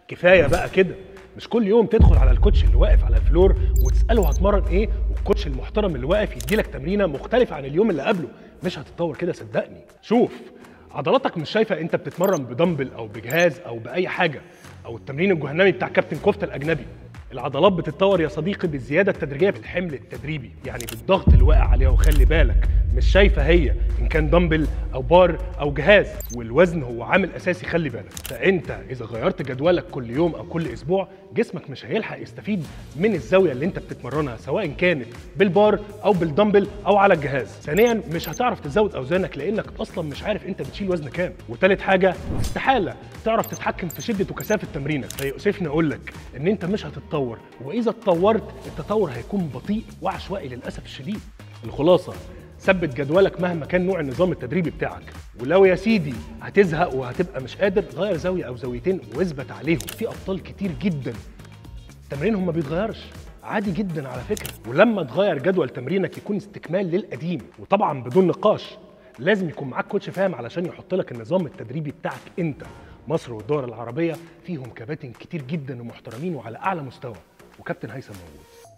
كفايه بقى كده مش كل يوم تدخل على الكوتش اللي واقف على الفلور وتساله هتمرن ايه والكوتش المحترم اللي واقف يديلك تمرينه مختلفه عن اليوم اللي قبله مش هتتطور كده صدقني شوف عضلاتك مش شايفه انت بتتمرن بدمبل او بجهاز او باي حاجه او التمرين الجهنمي بتاع كابتن كفته الاجنبي العضلات بتتطور يا صديقي بالزياده التدريجيه في الحمل التدريبي يعني بالضغط اللي واقع عليها وخلي بالك مش شايفه هي ان كان دمبل او بار او جهاز والوزن هو عامل اساسي خلي بالك فانت اذا غيرت جدولك كل يوم او كل اسبوع جسمك مش هيلحق يستفيد من الزاويه اللي انت بتتمرنها سواء كانت بالبار او بالدمبل او على الجهاز ثانيا مش هتعرف تزود اوزانك لانك اصلا مش عارف انت بتشيل وزن كام وتالت حاجه استحاله تعرف تتحكم في شده وكثافه تمرينك فيؤسفني اقول لك ان انت مش هتتطور واذا اتطورت التطور هيكون بطيء وعشوائي للاسف الشديد الخلاصه ثبت جدولك مهما كان نوع النظام التدريبي بتاعك ولو يا سيدي هتزهق وهتبقى مش قادر غير زاويه او زاويتين واثبت عليهم في ابطال كتير جدا تمرينهم ما بيتغيرش عادي جدا على فكره ولما تغير جدول تمرينك يكون استكمال للقديم وطبعا بدون نقاش لازم يكون معاك كوتش فاهم علشان يحط لك النظام التدريبي بتاعك انت مصر والدول العربيه فيهم كباتن كتير جدا ومحترمين وعلى اعلى مستوى وكابتن هيثم موجود